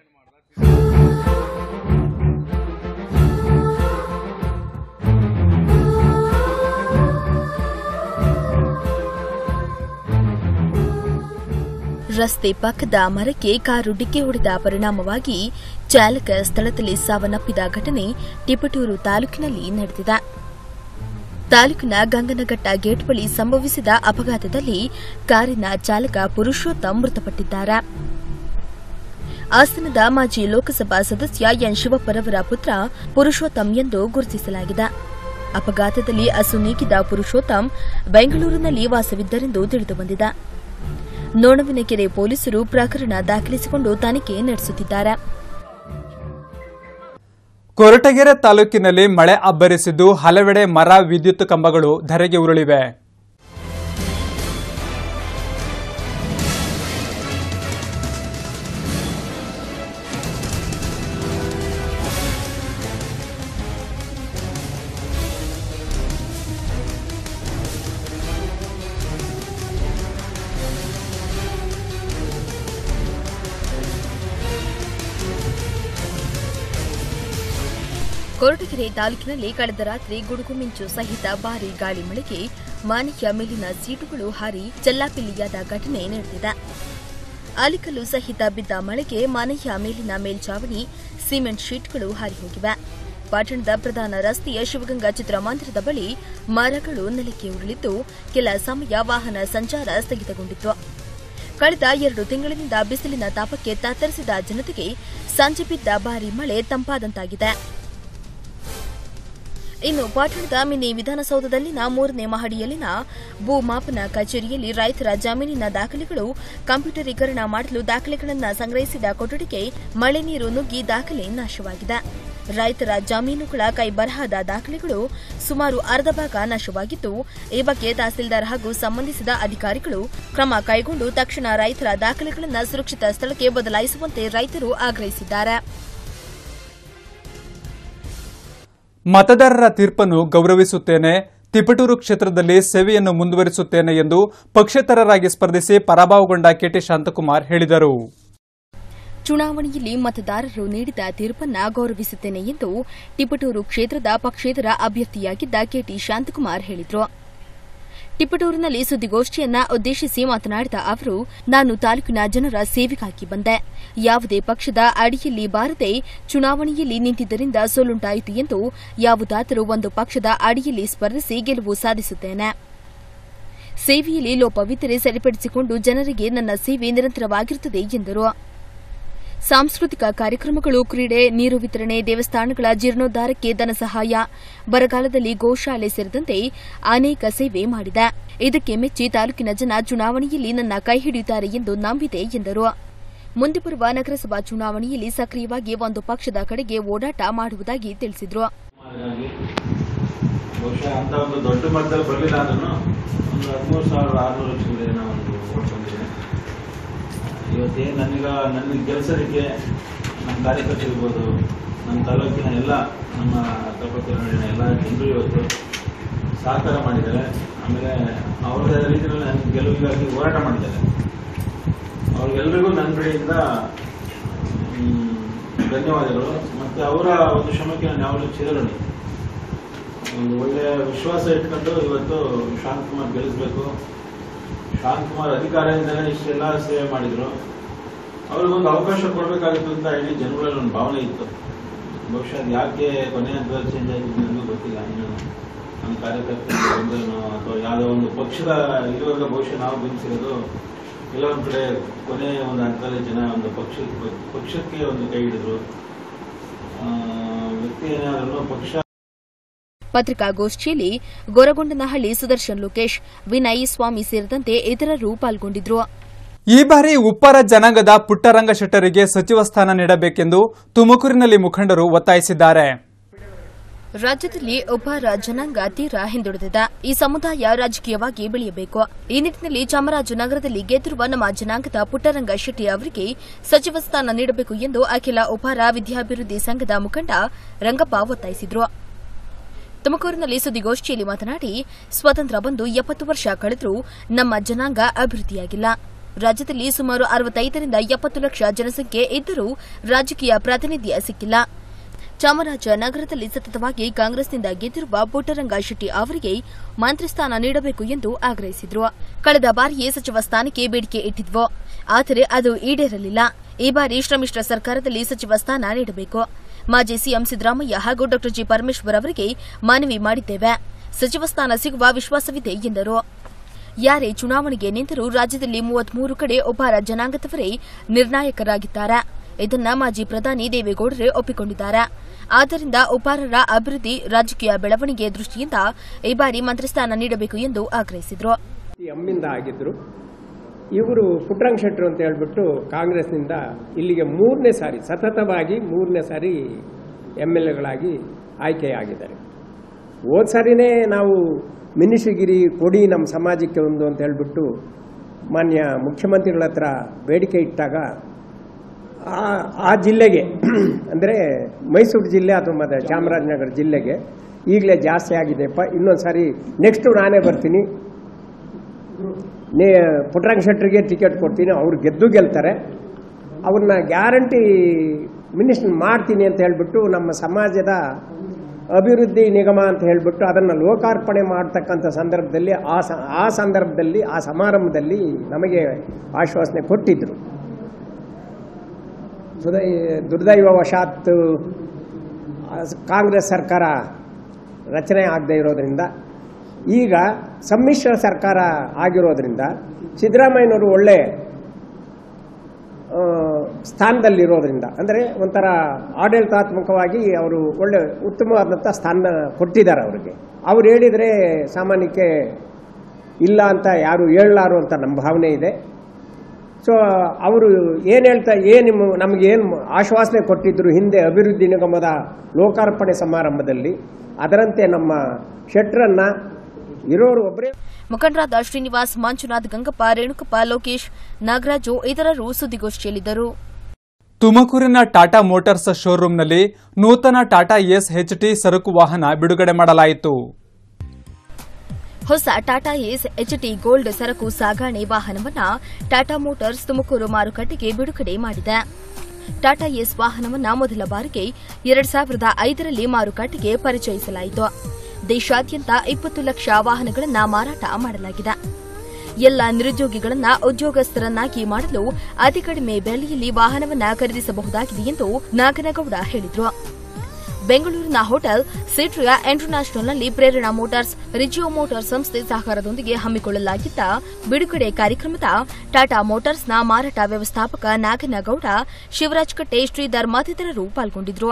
ರಸ್ತೆ ಪಕ್ಕದ ಮರಕ್ಕೆ ಕಾರು ಡಿಕ್ಕಿ ಹೊಡೆದ ಪರಿಣಾಮವಾಗಿ ಚಾಲಕ ಸ್ಥಳದಲ್ಲಿ ಸಾವನ್ನಪ್ಪಿದ ಘಟನೆ ತಿಪಟೂರು ತಾಲೂಕಿನಲ್ಲಿ ನಡೆದಿದೆ ತಾಲೂಕಿನ ಗಂಗನಘಟ್ಟ ಗೇಟ್ ಬಳಿ ಸಂಭವಿಸಿದ ಅಪಘಾತದಲ್ಲಿ ಕಾರಿನ ಚಾಲಕ ಪುರುಷೋತ್ತಮ್ ಮೃತಪಟ್ಟಿದ್ದಾರೆ ಹಾಸನದ ಮಾಜಿ ಲೋಕಸಭಾ ಸದಸ್ಯ ಎನ್ ಶಿವಪ್ಪರವರ ಪುತ್ರ ಪುರುಷೋತ್ತಮ್ ಎಂದು ಗುರುತಿಸಲಾಗಿದೆ ಅಪಘಾತದಲ್ಲಿ ಅಸು ನೀಗಿದ ಪುರುಷೋತ್ತಮ್ ಬೆಂಗಳೂರಿನಲ್ಲಿ ವಾಸವಿದ್ದರೆಂದು ತಿಳಿದುಬಂದಿದೆ ನೋಣವಿನಕೆರೆ ಪೊಲೀಸರು ಪ್ರಕರಣ ದಾಖಲಿಸಿಕೊಂಡು ತನಿಖೆ ನಡೆಸುತ್ತಿದ್ದಾರೆ ಕೊರಟಗೆರೆ ತಾಲೂಕಿನಲ್ಲಿ ಮಳೆ ಅಬ್ಬರಿಸಿದ್ದು ಹಲವೆಡೆ ಮರ ವಿದ್ಯುತ್ ಕಂಬಗಳು ಧರೆಗೆ ಉರುಳಿವೆ ಕೊರಟಗೆರೆ ತಾಲೂಕಿನಲ್ಲಿ ಕಳೆದ ರಾತ್ರಿ ಗುಡುಗು ಮಿಂಚು ಸಹಿತ ಭಾರೀ ಗಾಳಿ ಮಳೆಗೆ ಮನೆಯ ಮೇಲಿನ ಸೀಟುಗಳು ಹಾರಿ ಚೆಲ್ಲಾಪಿಲ್ಲಿಯಾದ ಘಟನೆ ನಡೆದಿದೆ ಆಲಿಕಲ್ಲು ಸಹಿತ ಬಿದ್ದ ಮಳೆಗೆ ಮನೆಯ ಮೇಲಿನ ಮೇಲ್ಚಾವಣಿ ಸಿಮೆಂಟ್ ಶೀಟ್ಗಳು ಹಾರಿ ಹೋಗಿವೆ ಪಟ್ಟಣದ ಪ್ರಧಾನ ರಸ್ತೆಯ ಶಿವಗಂಗಾ ಚಿತ್ರಮಂದಿರದ ಬಳಿ ಮರಗಳು ನೆಲಕ್ಕೆ ಉರುಳಿದ್ದು ಕೆಲ ಸಮಯ ವಾಹನ ಸಂಚಾರ ಸ್ಥಗಿತಗೊಂಡಿತ್ತು ಕಳೆದ ಎರಡು ತಿಂಗಳಿನಿಂದ ಬಿಸಿಲಿನ ತಾಪಕ್ಕೆ ತತ್ತರಿಸಿದ ಜನತೆಗೆ ಸಂಜೆ ಬಿದ್ದ ಭಾರೀ ಮಳೆ ತಂಪಾದಂತಾಗಿದೆ ಇನ್ನು ಪಟ್ಟಣದ ಮಿನಿ ವಿಧಾನಸೌಧದಲ್ಲಿನ ಮೂರನೇ ಮಹಡಿಯಲ್ಲಿನ ಭೂ ಮಾಪನ ಕಚೇರಿಯಲ್ಲಿ ರೈತರ ಜಮೀನಿನ ದಾಖಲೆಗಳು ಕಂಪ್ಯೂಟರೀಕರಣ ಮಾಡಲು ದಾಖಲೆಗಳನ್ನು ಸಂಗ್ರಹಿಸಿದ ಕೊಠಡಿಗೆ ಮಳೆ ನೀರು ನುಗ್ಗಿ ದಾಖಲೆ ನಾಶವಾಗಿದೆ ರೈತರ ಜಮೀನುಗಳ ಕೈಬರಹದ ದಾಖಲೆಗಳು ಸುಮಾರು ಅರ್ಧ ಭಾಗ ನಾಶವಾಗಿದ್ದು ಈ ಬಗ್ಗೆ ತಹಸೀಲ್ದಾರ್ ಹಾಗೂ ಸಂಬಂಧಿಸಿದ ಅಧಿಕಾರಿಗಳು ಕ್ರಮ ಕೈಗೊಂಡು ತಕ್ಷಣ ರೈತರ ದಾಖಲೆಗಳನ್ನು ಸುರಕ್ಷಿತ ಸ್ಥಳಕ್ಕೆ ಬದಲಾಯಿಸುವಂತೆ ರೈತರು ಆಗ್ರಹಿಸಿದ್ದಾರೆ ಮತದಾರರ ತೀರ್ಪನ್ನು ಗೌರವಿಸುತ್ತೇನೆ ತಿಪಟೂರು ಕ್ಷೇತ್ರದಲ್ಲಿ ಸೇವೆಯನ್ನು ಮುಂದುವರಿಸುತ್ತೇನೆ ಎಂದು ಪಕ್ಷೇತರರಾಗಿ ಸ್ಪರ್ಧಿಸಿ ಪರಾಭವಗೊಂಡ ಕೆಟಿ ಶಾಂತಕುಮಾರ್ ಹೇಳಿದರು ಚುನಾವಣೆಯಲ್ಲಿ ಮತದಾರರು ನೀಡಿದ ತೀರ್ಪನ್ನ ಗೌರವಿಸುತ್ತೇನೆ ಎಂದು ತಿಪಟೂರು ಕ್ಷೇತ್ರದ ಪಕ್ಷೇತರ ಅಭ್ಯರ್ಥಿಯಾಗಿದ್ದ ಕೆಟಿ ಶಾಂತಕುಮಾರ್ ಹೇಳಿದರು ತಿಪಟೂರಿನಲ್ಲಿ ಸುದ್ದಿಗೋಷ್ಠಿಯನ್ನ ಉದ್ದೇಶಿಸಿ ಮಾತನಾಡಿದ ಅವರು ನಾನು ತಾಲೂಕಿನ ಜನರ ಸೇವೆಗಾಗಿ ಬಂದೆ ಯಾವುದೇ ಪಕ್ಷದ ಅಡಿಯಲ್ಲಿ ಬಾರದೆ ಚುನಾವಣೆಯಲ್ಲಿ ನಿಂತಿದ್ದರಿಂದ ಸೋಲುಂಟಾಯಿತು ಎಂದು ಯಾವುದಾದರೂ ಒಂದು ಪಕ್ಷದ ಅಡಿಯಲ್ಲಿ ಸ್ಪರ್ಧಿಸಿ ಗೆಲುವು ಸಾಧಿಸುತ್ತೇನೆ ಸೇವೆಯಲ್ಲಿ ಲೋಪವಿದ್ದರೆ ಸರಿಪಡಿಸಿಕೊಂಡು ಜನರಿಗೆ ನನ್ನ ಸೇವೆ ನಿರಂತರವಾಗಿರುತ್ತದೆ ಎಂದರು ಸಾಂಸ್ಕೃತಿಕ ಕಾರ್ಯಕ್ರಮಗಳು ಕ್ರೀಡೆ ನೀರು ವಿತರಣೆ ದೇವಸ್ಥಾನಗಳ ಜೀರ್ಣೋದ್ಧಾರಕ್ಕೆ ಧನ ಸಹಾಯ ಬರಗಾಲದಲ್ಲಿ ಗೋಶಾಲೆ ಸೇರಿದಂತೆ ಅನೇಕ ಸೇವೆ ಮಾಡಿದೆ ಇದಕ್ಕೆ ಮೆಚ್ಚಿ ತಾಲೂಕಿನ ಜನ ಚುನಾವಣೆಯಲ್ಲಿ ನನ್ನ ಕೈ ಹಿಡಿಯುತ್ತಾರೆ ಎಂದು ನಂಬಿದೆ ಎಂದರು ಮುಂದೆ ಬರುವ ನಗರಸಭಾ ಚುನಾವಣೆಯಲ್ಲಿ ಸಕ್ರಿಯವಾಗಿ ಒಂದು ಪಕ್ಷದ ಕಡೆಗೆ ಓಡಾಟ ಮಾಡುವುದಾಗಿ ತಿಳಿಸಿದರು ಹಾಗಾಗಿ ಬಹುಶಃ ಅಂತ ಒಂದು ದೊಡ್ಡ ಮಟ್ಟದಲ್ಲಿ ಬರಲಿಲ್ಲ ಅಂದ್ರೂ ಒಂದು ಹದಿಮೂರು ಸಾವಿರದ ಆರುನೂರು ಲಕ್ಷದ ಏನೋ ಒಂದು ಓಟ್ ಬಂದಿದೆ ಇವತ್ತೇನು ನನಗ ನನಗೆ ಕೆಲಸದಕ್ಕೆ ನಮ್ಮ ಕಾರ್ಯಕರ್ತರಿರ್ಬೋದು ನಮ್ಮ ತಾಲೂಕಿನ ಎಲ್ಲ ನಮ್ಮ ಕಲ್ಪತರುಳಿನ ಎಲ್ಲ ಜನರು ಇವತ್ತು ಸಹಕಾರ ಮಾಡಿದ್ದಾರೆ ಆಮೇಲೆ ಅವ್ರದೇ ರೀತಿಯಲ್ಲಿ ನನ್ನ ಗೆಲುವಿಗಾಗಿ ಹೋರಾಟ ಮಾಡಿದ್ದಾರೆ ಅವ್ರಿಗೆಲ್ಲರಿಗೂ ನನ್ನ ಕಡೆಯಿಂದ ಮ್, ಧನ್ಯವಾದಗಳು ಮತ್ತೆ ಅವರ ಒಂದು ಶ್ರಮಕ್ಕೆ ನಾನು ಯಾವಾಗಲೂ ಚಿರಋಣಿ ಒಂದು ಒಳ್ಳೆಯ ವಿಶ್ವಾಸ ಇಟ್ಕೊಂಡು ಇವತ್ತು ಶಾಂತಕುಮಾರ್ ಗೆಲ್ಲಿಸ್ಬೇಕು ಶಾಂತಕುಮಾರ್ ಅಧಿಕಾರದಿಂದಲೇ ಇಷ್ಟೆಲ್ಲ ಸೇವೆ ಮಾಡಿದ್ರು ಅವ್ರಿಗೊಂದು ಅವಕಾಶ ಕೊಡಬೇಕಾಗಿತ್ತು ಅಂತ ಇಡೀ ಜನಗಳಲ್ಲಿ ಒಂದು ಭಾವನೆ ಇತ್ತು ಬಹುಶಃ ಅದು ಯಾಕೆ ಕೊನೆ ಹಂತದಲ್ಲಿ ಚೇಂಜ್ ಆಗಿದೆ ನನಗೂ ಗೊತ್ತಿಲ್ಲ ಇನ್ನು ನಮ್ಮ ಕಾರ್ಯಕರ್ತರು ಬಂದ್ರೇನೋ ಅಥವಾ ಯಾವುದೋ ಒಂದು ಪಕ್ಷದ ಇರುವಾಗ ಬಹುಶಃ ನಾವು ಗಮನಿಸಿರೋದು ಎಲ್ಲ ಒಂದು ಕಡೆ ಕೊನೆ ಒಂದು ಹಂತದಲ್ಲಿ ಜನ ಒಂದು ಪಕ್ಷ ಪಕ್ಷಕ್ಕೆ ಒಂದು ಕೈ ಹಿಡಿದ್ರು ಆ, ವ್ಯಕ್ತಿ ಏನಾದರೂ ಪಕ್ಷ ಪತ್ರಿಕಾಗೋಷ್ಠಿಯಲ್ಲಿ ಗೊರಗೊಂಡನಹಳ್ಳಿ ಸುದರ್ಶನ್ ಲೋಕೇಶ್ ವಿನಯ್ ಸ್ವಾಮಿ ಸೇರಿದಂತೆ ಇತರರು ಪಾಲ್ಗೊಂಡಿದ್ರು ಈ ಬಾರಿ ಉಪ್ಪಾರ ಜನಾಂಗದ ಪುಟ್ಟರಂಗ ಶೆಟ್ಟರಿಗೆ ಸಚಿವ ಸ್ಥಾನ ನೀಡಬೇಕೆಂದು ತುಮಕೂರಿನಲ್ಲಿ ಮುಖಂಡರು ಒತ್ತಾಯಿಸಿದ್ದಾರೆ ರಾಜ್ಯದಲ್ಲಿ ಉಪಾರ ಜನಾಂಗ ತೀರಾ ಹಿಂದುಳಿದಿದೆ ಈ ಸಮುದಾಯ ರಾಜಕೀಯವಾಗಿ ಬೆಳೆಯಬೇಕು ಈ ನಿಟ್ಟಿನಲ್ಲಿ ಚಾಮರಾಜನಗರದಲ್ಲಿ ಗೆದ್ದಿರುವ ನಮ್ಮ ಜನಾಂಗದ ಪುಟ್ಟರಂಗ ಶೆಟ್ಟಿ ಅವರಿಗೆ ಸಚಿವ ಸ್ಥಾನ ನೀಡಬೇಕು ಎಂದು ಅಖಿಲ ಉಪಾರ ವಿದ್ಯಾಭಿವೃದ್ಧಿ ಸಂಘದ ಮುಖಂಡ ರಂಗಪ್ಪ ಒತ್ತಾಯಿಸಿದರು ತುಮಕೂರಿನಲ್ಲಿ ಸುದ್ದಿಗೋಷ್ಠಿಯಲ್ಲಿ ಮಾತನಾಡಿ ಸ್ವಾತಂತ್ರ್ಯ ಬಂದು ಎಪ್ಪತ್ತು ವರ್ಷ ಕಳೆದರೂ ನಮ್ಮ ಜನಾಂಗ ಅಭಿವೃದ್ಧಿಯಾಗಿಲ್ಲ ರಾಜ್ಯದಲ್ಲಿ ಸುಮಾರು ಅರವತ್ತೈದರಿಂದ ಎಪ್ಪತ್ತು ಲಕ್ಷ ಜನಸಂಖ್ಯೆ ಇದ್ದರೂ ರಾಜಕೀಯ ಪ್ರಾತಿನಿಧ್ಯ ಸಿಕ್ಕಿಲ್ಲ ಚಾಮರಾಜನಗರದಲ್ಲಿ ಸತತವಾಗಿ ಕಾಂಗ್ರೆಸ್ನಿಂದ ಗೆದ್ದಿರುವ ಪುಟ್ಟರಂಗ ಶೆಟ್ಟಿ ಅವರಿಗೆ ಮಂತ್ರಿ ಸ್ಥಾನ ನೀಡಬೇಕು ಎಂದು ಆಗ್ರಹಿಸಿದ್ರು ಕಳೆದ ಬಾರಿಯೇ ಸಚಿವ ಸ್ಥಾನಕ್ಕೆ ಬೇಡಿಕೆ ಇಟ್ಟಿದ್ವು ಆದರೆ ಅದು ಈಡೇರಲಿಲ್ಲ ಈ ಬಾರಿ ಶ್ರಮಿಷ್ಠ ಸರ್ಕಾರದಲ್ಲಿ ಸಚಿವ ಸ್ಥಾನ ನೀಡಬೇಕು ಮಾಜಿ ಸಿಎಂ ಸಿದ್ದರಾಮಯ್ಯ ಹಾಗೂ ಡಾ ಜಿ ಪರಮೇಶ್ವರ್ ಅವರಿಗೆ ಮನವಿ ಮಾಡಿದ್ದೇವೆ ಸಚಿವ ಸ್ಥಾನ ಸಿಗುವ ವಿಶ್ವಾಸವಿದೆ ಎಂದರು ಯಾರೇ ಚುನಾವಣೆಗೆ ನಿಂತರೂ ರಾಜ್ಯದಲ್ಲಿ ಮೂವತ್ಮೂರು ಕಡೆ ಒಬ್ಬರ ಜನಾಂಗದವರೇ ನಿರ್ಣಾಯಕರಾಗಿದ್ದಾರೆ ಇದನ್ನ ಮಾಜಿ ಪ್ರಧಾನಿ ದೇವೇಗೌಡರೇ ಒಪ್ಪಿಕೊಂಡಿದ್ದಾರೆ ಆದ್ದರಿಂದ ಉಪಾರರ ಅಭಿವೃದ್ಧಿ ರಾಜಕೀಯ ಬೆಳವಣಿಗೆ ದೃಷ್ಟಿಯಿಂದ ಈ ಬಾರಿ ಮಂತ್ರಿ ಸ್ಥಾನ ನೀಡಬೇಕು ಎಂದು ಆಗ್ರಹಿಸಿದರು ಎಮ್ಮಿಂದ ಆಗಿದ್ದರು ಇವರು ಪುಟ್ಟರಂಗ ಶೆಟ್ಟರು ಅಂತ ಹೇಳ್ಬಿಟ್ಟು ಕಾಂಗ್ರೆಸ್ನಿಂದ ಇಲ್ಲಿಗೆ ಮೂರನೇ ಸಾರಿ ಸತತವಾಗಿ ಮೂರನೇ ಸಾರಿ ಎಮ್ ಎಲ್ ಎಗಳಾಗಿ ಆಯ್ಕೆಯಾಗಿದ್ದಾರೆ ಹೋದ ಸಾರಿನೇ ನಾವು ಮಿನಿಷಗಿರಿ ಕೊಡಿ ನಮ್ಮ ಸಮಾಜಕ್ಕೆ ಒಂದು ಅಂತ ಹೇಳ್ಬಿಟ್ಟು ಮಾನ್ಯ ಮುಖ್ಯಮಂತ್ರಿಗಳ ಹತ್ರ ಬೇಡಿಕೆ ಇಟ್ಟಾಗ ಆ- ಆ ಜಿಲ್ಲೆಗೆ ಅಂದರೆ ಮೈಸೂರು ಜಿಲ್ಲೆ ಅಥವಾ ಮತ್ತೆ ಚಾಮರಾಜನಗರ ಜಿಲ್ಲೆಗೆ ಈಗಲೇ ಜಾಸ್ತಿ ಆಗಿದೆಪ್ಪ ಇನ್ನೊಂದು ಸಾರಿ ನೆಕ್ಸ್ಟು ನಾನೇ ಬರ್ತೀನಿ ನೇ ಪುಟ್ಟರಂಗ ಶೆಟ್ಟರಿಗೆ ಟಿಕೆಟ್ ಕೊಡ್ತೀನಿ ಅವ್ರು ಗೆದ್ದು ಗೆಲ್ತಾರೆ ಅವ್ರನ್ನ ಗ್ಯಾರಂಟಿ ಮಿನಿಸ್ಟರ್ ಮಾಡ್ತೀನಿ ಅಂತ ಹೇಳ್ಬಿಟ್ಟು ನಮ್ಮ ಸಮಾಜದ ಅಭಿವೃದ್ಧಿ ನಿಗಮ ಅಂತ ಹೇಳ್ಬಿಟ್ಟು ಅದನ್ನು ಲೋಕಾರ್ಪಣೆ ಮಾಡ್ತಕ್ಕಂಥ ಸಂದರ್ಭದಲ್ಲಿ ಆ ಸ ಆ ಸಂದರ್ಭದಲ್ಲಿ ಆ ಸಮಾರಂಭದಲ್ಲಿ ನಮಗೆ ಆಶ್ವಾಸನೆ ಕೊಟ್ಟಿದ್ದರು ಸುದೈ ದುರ್ದೈವವಶಾತ್ ಆ, ಕಾಂಗ್ರೆಸ್ ಸರ್ಕಾರ ರಚನೆ ಆಗದೇ ಇರೋದ್ರಿಂದ ಈಗ ಸಮ್ಮಿಶ್ರ ಸರ್ಕಾರ ಆಗಿರೋದ್ರಿಂದ ಸಿದ್ದರಾಮಯ್ಯನವರು ಒಳ್ಳೆ ಆ, ಸ್ಥಾನದಲ್ಲಿರೋದ್ರಿಂದ ಅಂದರೆ ಒಂಥರ ಆಡಳಿತಾತ್ಮಕವಾಗಿ ಅವರು ಒಳ್ಳೆ ಉತ್ತಮವಾದಂಥ ಸ್ಥಾನ ಕೊಟ್ಟಿದ್ದಾರೆ ಅವರಿಗೆ ಅವ್ರು ಹೇಳಿದರೆ ಸಾಮಾನ್ಯಕ್ಕೆ ಇಲ್ಲ ಅಂತ ಯಾರು ಹೇಳಲಾರು ಅಂತ ನಮ್ಮ ಭಾವನೆ ಇದೆ ಸೊ ಅವರು ಏನು ಹೇಳ್ತಾ ಏನು ನಮಗೆ ಏನು ಆಶ್ವಾಸನೆ ಕೊಟ್ಟಿದ್ರು ಹಿಂದೆ ಅಭಿವೃದ್ಧಿ ನಿಗಮದ ಲೋಕಾರ್ಪಣೆ ಸಮಾರಂಭದಲ್ಲಿ ಅದರಂತೆ ನಮ್ಮ ಶೆಟ್ರನ್ನ ಇರೋರು ಒಬ್ಬರೇ ಮುಖಂಡರಾದ ಶ್ರೀನಿವಾಸ್ ಮಂಜುನಾಥ್ ಗಂಗಪ್ಪ ರೇಣುಕಪ್ಪ ಲೋಕೇಶ್ ನಾಗರಾಜು ಇತರರು ಸುದ್ದಿಗೋಷ್ಠಿಯಲ್ಲಿದ್ದರು ತುಮಕೂರಿನ ಟಾಟಾ ಮೋಟಾರ್ಸ್ ಶೋರೂಂನಲ್ಲಿ ನೂತನ ಟಾಟಾ ಎಸ್ ಟಿ ಸರಕು ವಾಹನ ಬಿಡುಗಡೆ ಮಾಡಲಾಯಿತು ಹೊಸ ಟಾಟಾ ಏಸ್ ಎಚ್ಟಿ ಗೋಲ್ಡ್ ಸರಕು ಸಾಗಾಣೆ ವಾಹನವನ್ನ ಟಾಟಾ ಮೋಟಾರ್ಸ್ ತುಮಕೂರು ಮಾರುಕಟ್ಟೆಗೆ ಬಿಡುಗಡೆ ಮಾಡಿದೆ ಟಾಟಾ ಏಸ್ ವಾಹನವನ್ನ ಮೊದಲ ಬಾರಿಗೆ ಎರಡ್ ಸಾವಿರದ ಐದರಲ್ಲಿ ಮಾರುಕಟ್ಟೆಗೆ ಪರಿಚಯಿಸಲಾಯಿತು ದೇಶಾದ್ಯಂತ ಇಪ್ಪತ್ತು ಲಕ್ಷ ವಾಹನಗಳನ್ನ ಮಾರಾಟ ಮಾಡಲಾಗಿದೆ ಎಲ್ಲ ನಿರುದ್ಯೋಗಿಗಳನ್ನ ಉದ್ಯೋಗಸ್ಥರನ್ನಾಗಿ ಮಾಡಲು ಅತಿ ಕಡಿಮೆ ಬೆಲೆಯಲ್ಲಿ ವಾಹನವನ್ನ ಖರೀದಿಸಬಹುದಾಗಿದೆ ಎಂದು ನಾಗನಗೌಡ ಹೇಳಿದರು ಬೆಂಗಳೂರಿನ ಹೋಟೆಲ್ ಸಿಟ್ರಿಯಾ ಇಂಟರ್ನ್ಯಾಷನಲ್ನಲ್ಲಿ ಪ್ರೇರಣಾ ಮೋಟಾರ್ಸ್ ರಿಜಿಯೋ ಮೋಟಾರ್ ಸಂಸ್ಥೆ ಸಹಕಾರದೊಂದಿಗೆ ಹಮ್ಮಿಕೊಳ್ಳಲಾಗಿದ್ದ ಬಿಡುಗಡೆ ಕಾರ್ಯಕ್ರಮದ ಟಾಟಾ ಮೋಟಾರ್ಸ್ನ ಮಾರಾಟ ವ್ಯವಸ್ಥಾಪಕ ನಾಗನಗೌಡ ಶಿವರಾಜ್ ಕಟ್ಟೆ ಶ್ರೀಧರ್ ಮತ್ತಿತರರು ಪಾಲ್ಗೊಂಡಿದ್ದರು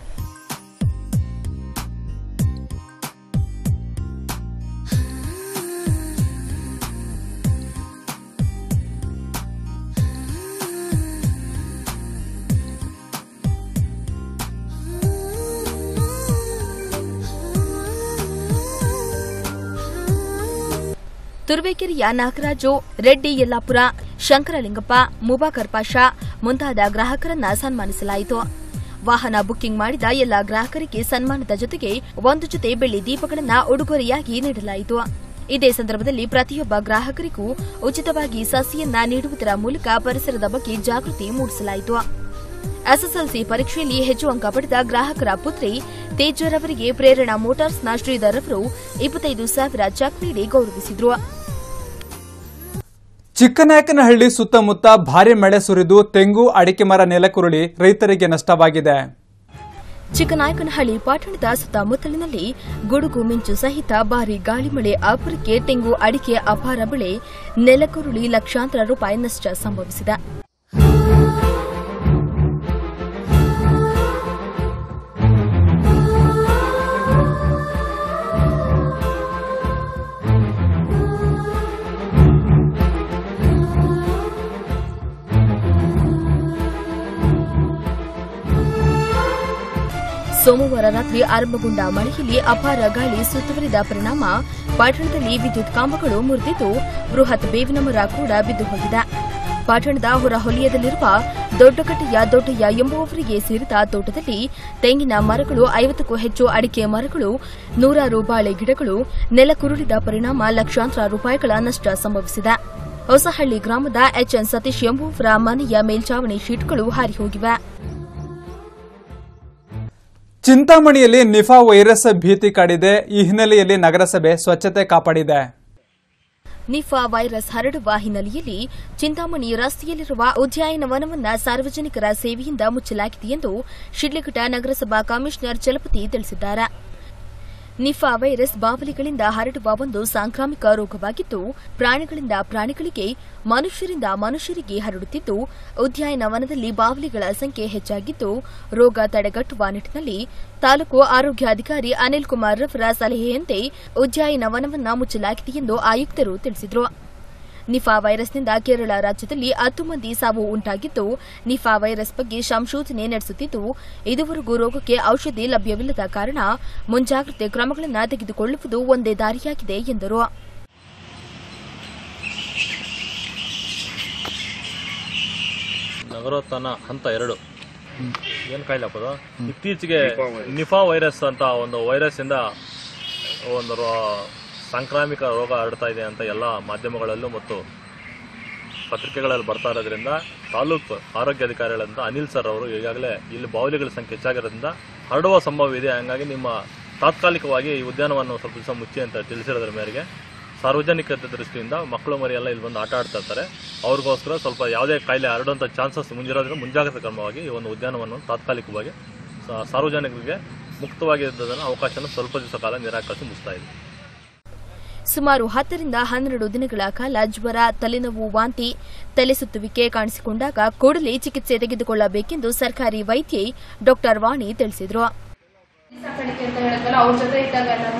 ತುರುವೇಕೆರೆಯ ನಾಗರಾಜು ರೆಡ್ಡಿ ಯಲ್ಲಾಪುರ ಶಂಕರಲಿಂಗಪ್ಪ ಮುಬಾಕರ್ ಪಾಷಾ ಮುಂತಾದ ಗ್ರಾಹಕರನ್ನ ಸನ್ಮಾನಿಸಲಾಯಿತು ವಾಹನ ಬುಕ್ಕಿಂಗ್ ಮಾಡಿದ ಎಲ್ಲ ಗ್ರಾಹಕರಿಗೆ ಸನ್ಮಾನದ ಜೊತೆಗೆ ಒಂದು ಜೊತೆ ಬೆಳ್ಳಿ ದೀಪಗಳನ್ನ ಉಡುಗೊರೆಯಾಗಿ ನೀಡಲಾಯಿತು ಇದೇ ಸಂದರ್ಭದಲ್ಲಿ ಪ್ರತಿಯೊಬ್ಬ ಗ್ರಾಹಕರಿಗೂ ಉಚಿತವಾಗಿ ಸಸಿಯನ್ನ ನೀಡುವುದರ ಮೂಲಕ ಪರಿಸರದ ಬಗ್ಗೆ ಜಾಗೃತಿ ಮೂಡಿಸಲಾಯಿತು ಎಸ್ಎಸ್ಎಲ್ಸಿ ಪರೀಕ್ಷೆಯಲ್ಲಿ ಹೆಚ್ಚು ಅಂಕ ಪಡೆದ ಗ್ರಾಹಕರ ಪುತ್ರಿ ತೇಜರ್ ಅವರಿಗೆ ಪ್ರೇರಣಾ ಮೋಟಾರ್ಸ್ನ ಶ್ರೀಧರ್ ಅವರು ಇಪ್ಪತ್ತೈದು ಸಾವಿರ ಚೆಕ್ ನೀಡಿ ಗೌರವಿಸಿದ್ರು ಚಿಕ್ಕನಾಯಕನಹಳ್ಳಿ ಸುತ್ತಮುತ್ತ ಭಾರಿ ಮಳೆ ಸುರಿದು ತೆಂಗು ಅಡಿಕೆ ಮರ ನೆಲಕುರುಳಿ ರೈತರಿಗೆ ನಷ್ಟವಾಗಿದೆ ಚಿಕ್ಕನಾಯಕನಹಳ್ಳಿ ಪಟ್ಟಣದ ಸುತ್ತಮುತ್ತಲಿನಲ್ಲಿ ಗುಡುಗು ಮಿಂಚು ಸಹಿತ ಭಾರಿ ಗಾಳಿ ಮಳೆ ಅಬ್ಬರಕ್ಕೆ ತೆಂಗು ಅಡಿಕೆ ಅಪಾರ ಬೆಳೆ ನೆಲಕುರುಳಿ ಲಕ್ಷಾಂತರ ರೂಪಾಯಿ ನಷ್ಟ ಸಂಭವಿಸಿದೆ ಸೋಮವಾರ ರಾತ್ರಿ ಆರಂಭಗೊಂಡ ಮಳೆಯಲ್ಲಿ ಅಪಾರ ಗಾಳಿ ಸುತ್ತುವರಿದ ಪರಿಣಾಮ ಪಟ್ಟಣದಲ್ಲಿ ವಿದ್ಯುತ್ ಕಂಬಗಳು ಮುರಿದಿದ್ದು ಬೃಹತ್ ಬೇವಿನ ಮರ ಕೂಡ ಬಿದ್ದು ಹೋಗಿದೆ ಪಟ್ಟಣದ ಹೊರಹೊಲಯದಲ್ಲಿರುವ ದೊಡ್ಡಕಟ್ಟೆಯ ದೊಡ್ಡಯ್ಯ ಎಂಬುವವರಿಗೆ ಸೇರಿದ ತೋಟದಲ್ಲಿ ತೆಂಗಿನ ಮರಗಳು ಐವತ್ತಕ್ಕೂ ಹೆಚ್ಚು ಅಡಿಕೆ ಮರಗಳು ನೂರಾರು ಬಾಳೆ ಗಿಡಗಳು ನೆಲಕುರುಳಿದ ಪರಿಣಾಮ ಲಕ್ಷಾಂತರ ರೂಪಾಯಿಗಳ ನಷ್ಟ ಸಂಭವಿಸಿದೆ ಹೊಸಹಳ್ಳಿ ಗ್ರಾಮದ ಎಚ್ಎನ್ ಸತೀಶ್ ಎಂಬುವವರ ಮನೆಯ ಮೇಲ್ಚಾವಣಿ ಶೀಟ್ಗಳು ಹಾರಿಹೋಗಿವೆ ಚಿಂತಾಮಣಿಯಲ್ಲಿ ನಿಫಾ ವೈರಸ್ ಭೀತಿ ಕಾಡಿದೆ ಈ ಹಿನ್ನೆಲೆಯಲ್ಲಿ ನಗರಸಭೆ ಸ್ವಚ್ಛತೆ ಕಾಪಾಡಿದೆ ನಿಫಾ ವೈರಸ್ ಹರಡುವ ಹಿನ್ನೆಲೆಯಲ್ಲಿ ಚಿಂತಾಮಣಿ ರಸ್ತೆಯಲ್ಲಿರುವ ಉದ್ಯಾನವನವನ್ನ ಸಾರ್ವಜನಿಕರ ಸೇವೆಯಿಂದ ಮುಚ್ಚಲಾಗಿದೆ ಎಂದು ಶಿಡ್ಲಘಟ್ಟ ನಗರಸಭಾ ಕಮಿಷನರ್ ಚಲಪತಿ ತಿಳಿಸಿದ್ದಾರೆ ನಿಫಾ ವೈರಸ್ ಬಾವಲಿಗಳಿಂದ ಹರಡುವ ಒಂದು ಸಾಂಕ್ರಾಮಿಕ ರೋಗವಾಗಿದ್ದು ಪ್ರಾಣಿಗಳಿಂದ ಪ್ರಾಣಿಗಳಿಗೆ ಮನುಷ್ಯರಿಂದ ಮನುಷ್ಯರಿಗೆ ಹರಡುತ್ತಿದ್ದು ಉದ್ಯಾನವನದಲ್ಲಿ ಬಾವಲಿಗಳ ಸಂಖ್ಯೆ ಹೆಚ್ಚಾಗಿದ್ದು ರೋಗ ತಡೆಗಟ್ಟುವ ನಿಟ್ಟಿನಲ್ಲಿ ತಾಲೂಕು ಆರೋಗ್ಯಾಧಿಕಾರಿ ಅನಿಲ್ ಕುಮಾರ್ ರವರ ಸಲಹೆಯಂತೆ ಉದ್ಯಾನವನವನ್ನ ಮುಚ್ಚಲಾಗಿದೆ ಎಂದು ಆಯುಕ್ತರು ತಿಳಿಸಿದರು ನಿಫಾ ವೈರಸ್ನಿಂದ ಕೇರಳ ರಾಜ್ಯದಲ್ಲಿ ಹತ್ತು ಮಂದಿ ಸಾವು ಉಂಟಾಗಿದ್ದು ನಿಫಾ ವೈರಸ್ ಬಗ್ಗೆ ಸಂಶೋಧನೆ ನಡೆಸುತ್ತಿದ್ದು ಇದುವರೆಗೂ ರೋಗಕ್ಕೆ ಔಷಧಿ ಲಭ್ಯವಿಲ್ಲದ ಕಾರಣ ಮುಂಜಾಗ್ರತೆ ಕ್ರಮಗಳನ್ನು ತೆಗೆದುಕೊಳ್ಳುವುದು ಒಂದೇ ದಾರಿಯಾಗಿದೆ ಎಂದರು ನಗರೋತ್ಥಾನ ಹಂತ ಎರಡು ಏನು ಕಾಯಿಲಪ್ಪ ಅದು ಇತ್ತೀಚೆಗೆ ನಿಫಾ ವೈರಸ್ ಅಂತ ಒಂದು ವೈರಸ್ ಇಂದ ಒಂದು ರೋ- ಸಾಂಕ್ರಾಮಿಕ ರೋಗ ಹರಡ್ತಾ ಇದೆ ಅಂತ ಎಲ್ಲ ಮಾಧ್ಯಮಗಳಲ್ಲೂ ಮತ್ತು ಪತ್ರಿಕೆಗಳಲ್ಲಿ ಬರ್ತಾ ಇರೋದ್ರಿಂದ ತಾಲೂಕು ಆರೋಗ್ಯಾಧಿಕಾರಿಗಳಂತ ಅನಿಲ್ ಸರ್ ಅವರು ಈಗಾಗಲೇ ಇಲ್ಲಿ ಬಾವಲಿಗಳ ಸಂಖ್ಯೆ ಹೆಚ್ಚಾಗಿರೋದ್ರಿಂದ ಹರಡುವ ಸಂಭವ ಇದೆ ಹಂಗಾಗಿ ನಿಮ್ಮ ತಾತ್ಕಾಲಿಕವಾಗಿ ಈ ಉದ್ಯಾನವನ್ನು ಸ್ವಲ್ಪ ದಿವಸ ಮುಚ್ಚಿ ಅಂತ ತಿಳಿಸಿರೋದ್ರ ಮೇರೆಗೆ ಸಾರ್ವಜನಿಕತೆ ದೃಷ್ಟಿಯಿಂದ ಮಕ್ಕಳು ಮರಿ ಎಲ್ಲ ಇಲ್ಲಿ ಬಂದು ಆಟ ಆಡ್ತಾ ಇರ್ತಾರೆ ಅವ್ರಿಗೋಸ್ಕರ ಸ್ವಲ್ಪ ಯಾವುದೇ ಕಾಯಿಲೆ ಹರಡುವಂಥ ಚಾನ್ಸಸ್ ಮುಂದಿರೋದ್ರಿಂದ ಮುಂಜಾಗ್ರತಾ ಕ್ರಮವಾಗಿ ಈ ಒಂದು ಉದ್ಯಾನವನ್ನು ತಾತ್ಕಾಲಿಕವಾಗಿ ಸಾ- ಸಾರ್ವಜನಿಕರಿಗೆ ಮುಕ್ತವಾಗಿ ಇದ್ದದನ್ನು ಅವಕಾಶನ ಸ್ವಲ್ಪ ದಿವಸ ಕಾಲ ನಿರಾಕರಿಸಿ ಮುಗಿಸ್ತಾ ಇದೆ ಸುಮಾರು ಹತ್ತರಿಂದ ಹನ್ನೆರಡು ದಿನಗಳ ಕಾಲ ಜ್ವರ ತಲೆನೋವು ವಾಂತಿ ತಲೆ ಸುತ್ತುವಿಕೆ ಕಾಣಿಸಿಕೊಂಡಾಗ ಕೂಡಲೇ ಚಿಕಿತ್ಸೆ ತೆಗೆದುಕೊಳ್ಳಬೇಕೆಂದು ಸರ್ಕಾರಿ ವೈದ್ಯೆ ಡಾ ವಾಣಿ ತಿಳಿಸಿದರು ಸಾಕಾಣಿಕೆ ಅಂತ ಹೇಳಿದ್ವಲ್ಲ ಅವ್ರ ಜೊತೆ ಇದ್ದಾಗ ನಮ್ಗೆ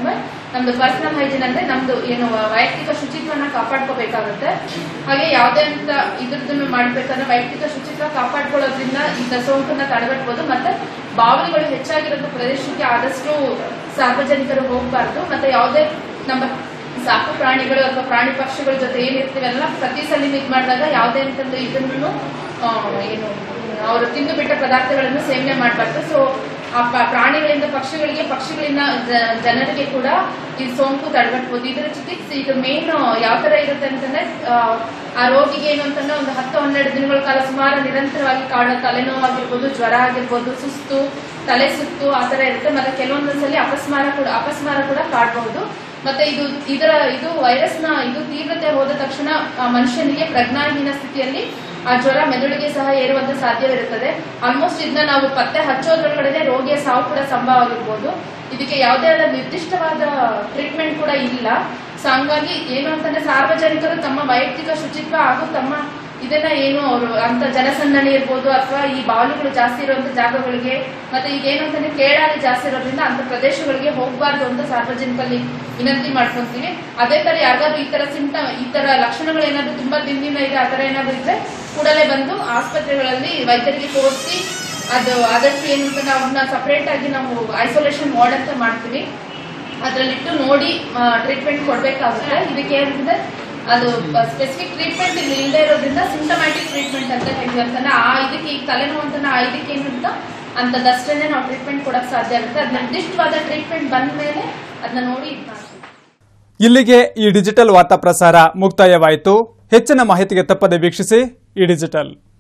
ನಮ್ದು ಪರ್ಸನಲ್ ಹೈಜಿನ್ ಅಂದ್ರೆ ನಮ್ದು ಏನು ವೈಯಕ್ತಿಕ ಶುಚಿತ್ವನ ಕಾಪಾಡ್ಕೋಬೇಕಾಗುತ್ತೆ ಹಾಗೆ ಯಾವುದೇ ಅಂತ ಇದ್ರದನ್ನು ಮಾಡ್ಬೇಕಂದ್ರೆ ವೈಯಕ್ತಿಕ ಶುಚಿತ್ವ ಕಾಪಾಡ್ಕೊಳ್ಳೋದ್ರಿಂದ ಇಂಥ ಸೋಂಕನ್ನ ತಡೆಗಟ್ಟಬಹುದು ಮತ್ತೆ ಬಾವಲಿಗಳು ಹೆಚ್ಚಾಗಿರೋ ಪ್ರದೇಶಕ್ಕೆ ಆದಷ್ಟು ಸಾರ್ವಜನಿಕರು ಹೋಗಬಾರ್ದು ಮತ್ತೆ ಯಾವುದೇ ನಮ್ಮ ಸಾಕು ಪ್ರಾಣಿಗಳು ಅಥವಾ ಪ್ರಾಣಿ ಪಕ್ಷಿಗಳ ಜೊತೆ ಏನಿರ್ತೀವಲ್ಲ ಪ್ರತಿ ಸಲ ಇದ್ ಮಾಡಿದಾಗ ಯಾವುದೇ ಅಂತಂದು ಇದನ್ನು ಆ, ಏನು ಅವರು ತಿಂದು ಬಿಟ್ಟ ಪದಾರ್ಥಗಳನ್ನು ಸೇವನೆ ಮಾಡಬಾರ್ದು ಸೊ ಆ ಪ- ಪ್ರಾಣಿಗಳಿಂದ ಪಕ್ಷಿಗಳಿಗೆ ಪಕ್ಷಿಗಳಿಂದ ಜ- ಜನರಿಗೆ ಕೂಡ ಈ ಸೋಂಕು ತಡೆಗಟ್ಟಬಹುದು ಇದರ ಜೊತೆಗೆ ಇದು ಮೇನ್ ಯಾವ ತರ ಇರುತ್ತೆ ಅಂತಂದ್ರೆ ಆ, ಆ ರೋಗಿಗೆ ಏನು ಅಂತಂದ್ರೆ ಒಂದು ಹತ್ತು ಹನ್ನೆರಡು ದಿನಗಳ ಕಾಲ ಸುಮಾರು ನಿರಂತರವಾಗಿ ಕಾಡೋ ತಲೆನೋವಾಗಿರ್ಬೋದು ಜ್ವರ ಆಗಿರ್ಬೋದು ಸುಸ್ತು ತಲೆ ಸುತ್ತು ಆ ತರ ಇರುತ್ತೆ ಮತ್ತೆ ಕೆಲವೊಂದೊಂದ್ಸಲಿ ಅಪಸ್ಮಾರ ಕೂಡ ಅಪಸ್ಮಾರ ಕೂಡ ಕಾಡಬಹುದು ಮತ್ತೆ ಇದು ಇದರ ಇದು ವೈರಸ್ ನ ಇದು ತೀವ್ರತೆ ಹೋದ ತಕ್ಷಣ ಆ ಮನುಷ್ಯನಿಗೆ ಪ್ರಜ್ಞಾಹೀನ ಸ್ಥಿತಿಯಲ್ಲಿ ಆ ಜ್ವರ ಮೆದುಳಿಗೆ ಸಹ ಏರುವಂತ ಸಾಧ್ಯವಿರುತ್ತದೆ ಆಲ್ಮೋಸ್ಟ್ ಇದನ್ನ ನಾವು ಪತ್ತೆ ಹಚ್ಚೋದ್ರೊಳಗಡೆ ರೋಗಿಯ ಸಾವು ಕೂಡ ಸಂಭವ ಆಗಿರ್ಬೋದು ಇದಕ್ಕೆ ಯಾವುದೇ ಆದ ನಿರ್ದಿಷ್ಟವಾದ ಟ್ರೀಟ್ಮೆಂಟ್ ಕೂಡ ಇಲ್ಲ ಸೊ ಹಂಗಾಗಿ ಏನು ಅಂತಂದ್ರೆ ಸಾರ್ವಜನಿಕರು ತಮ್ಮ ವೈಯಕ್ತಿಕ ಶುಚಿತ್ವ ಹಾಗೂ ತಮ್ಮ ಇದನ್ನ ಏನು ಅವರು ಅಂತ ಜನಸಂದಣಿ ಇರ್ಬೋದು ಅಥವಾ ಈ ಬಾವಲಿಗಳು ಜಾಸ್ತಿ ಇರುವಂತ ಜಾಗಗಳಿಗೆ ಮತ್ತೆ ಈಗ ಏನು ಅಂತಂದ್ರೆ ಕೇಳಾಲಿ ಜಾಸ್ತಿ ಇರೋದ್ರಿಂದ ಅಂತ ಪ್ರದೇಶಗಳಿಗೆ ಹೋಗಬಾರ್ದು ಅಂತ ಸಾರ್ವಜನಿಕರಲ್ಲಿ ವಿನಂತಿ ಮಾಡ್ಕೊಂತೀವಿ ಅದೇ ತರ ಯಾರಿಗಾದ್ರೂ ಈ ತರ ಸಿಂಟಮ್ ಈ ತರ ಲಕ್ಷಣಗಳು ಏನಾದ್ರು ತುಂಬಾ ದಿನದಿಂದ ಇದೆ ಆ ತರ ಏನಾದ್ರು ಇದ್ರೆ ಕೂಡಲೇ ಬಂದು ಆಸ್ಪತ್ರೆಗಳಲ್ಲಿ ವೈದ್ಯರಿಗೆ ತೋರಿಸಿ ಅದು ಆದಷ್ಟು ಏನು ಅಂತ ನಾವು ಅವ್ರನ್ನ ಸಪರೇಟ್ ಆಗಿ ನಾವು ಐಸೋಲೇಷನ್ ವಾರ್ಡ್ ಅಂತ ಮಾಡ್ತೀವಿ ಅದ್ರಲ್ಲಿಟ್ಟು ನೋಡಿ ಟ್ರೀಟ್ಮೆಂಟ್ ಕೊಡ್ಬೇಕಾಗುತ್ತೆ ಇದಕ್ಕೆ ಏನಂದ್ರೆ ಅದು ಸ್ಪೆಸಿಫಿಕ್ ಟ್ರೀಟ್ಮೆಂಟ್ ಇಲ್ಲಿ ಇಲ್ಲದೆ ಇರೋದ್ರಿಂದ ಸಿಂಟಮ್ಯಾಟಿಕ್ ಟ್ರೀಟ್ಮೆಂಟ್ ಅಂತ ಹೇಳ್ತೀವಿ ಅಂತಂದ್ರೆ ಆ ಇದಕ್ಕೆ ಈಗ ತಲೆನೋವು ಅಂತ ಆ ಇದಕ್ಕೆ ಏನಂತ ಅಂತದಷ್ಟೇನೆ ನಾವು ಟ್ರೀಟ್ಮೆಂಟ್ ಕೊಡಕ್ ಸಾಧ್ಯ ಆಗುತ್ತೆ ಅದ್ ನಿರ್ದಿಷ್ಟವಾದ ಟ್ರೀಟ್ಮೆಂಟ್ ಬಂದ ಮೇಲೆ ಅದನ್ನ ನೋಡಿ ಇದ್ ಮಾಡ್ತೀವಿ ಇಲ್ಲಿಗೆ ಈ ಡಿಜಿಟಲ್ ವಾರ್ತಾ ಪ್ರಸಾರ ಮುಕ್ತಾಯವಾಯಿತು ಹೆಚ್ಚಿನ ಮಾಹಿತಿಗೆ ತಪ್ಪದೆ ವೀಕ್ಷಿಸಿ ಈ ಡಿಜಿಟಲ್